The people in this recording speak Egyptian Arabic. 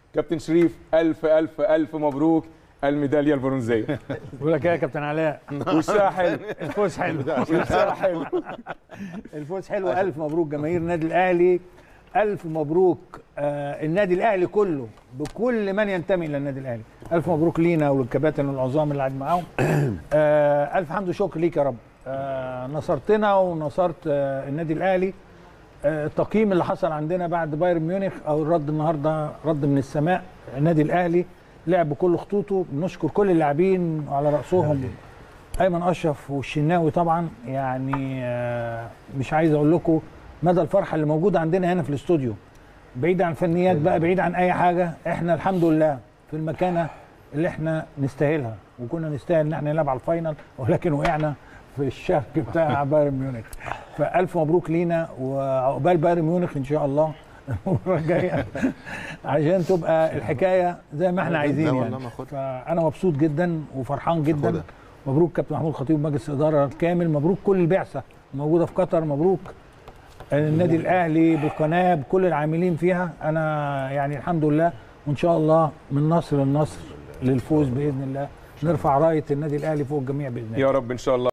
كابتن شريف الف الف الف مبروك الميداليه البرونزيه بقول لك ايه يا كابتن علاء وشها حلو الفوز حلو وشها حلو الفوز حلو الف مبروك جماهير النادي الاهلي الف مبروك آه النادي الاهلي كله بكل من ينتمي الى النادي الاهلي الف مبروك لينا وللكباتن العظام اللي قاعد معاهم آه الف حمد وشكر ليك يا رب آه نصرتنا ونصرت آه النادي الاهلي آه التقييم اللي حصل عندنا بعد بايرن ميونخ او الرد النهارده رد من السماء النادي الاهلي لعب بكل خطوطه بنشكر كل اللاعبين وعلى راسهم ايمن اشرف والشناوي طبعا يعني آه، مش عايز اقول لكم مدى الفرحه اللي موجوده عندنا هنا في الاستوديو بعيد عن فنيات بقى بعيد عن اي حاجه احنا الحمد لله في المكانه اللي احنا نستاهلها وكنا نستاهل ان احنا نلعب على الفاينل ولكن وقعنا في الشرك بتاع بايرن ميونخ فالف مبروك لينا وعقبال بايرن ميونخ ان شاء الله المره الجايه عشان تبقى الحكايه زي ما احنا عايزين لا يعني والله ما خدها. فانا مبسوط جدا وفرحان جدا خدها. مبروك كابتن محمود خطيب مجلس الاداره الكامل مبروك كل البعثه الموجوده في قطر مبروك النادي الاهلي بالقناه بكل العاملين فيها انا يعني الحمد لله وان شاء الله من نصر للنصر للفوز باذن الله نرفع رايه النادي الاهلي فوق الجميع باذن الله يا رب ان شاء الله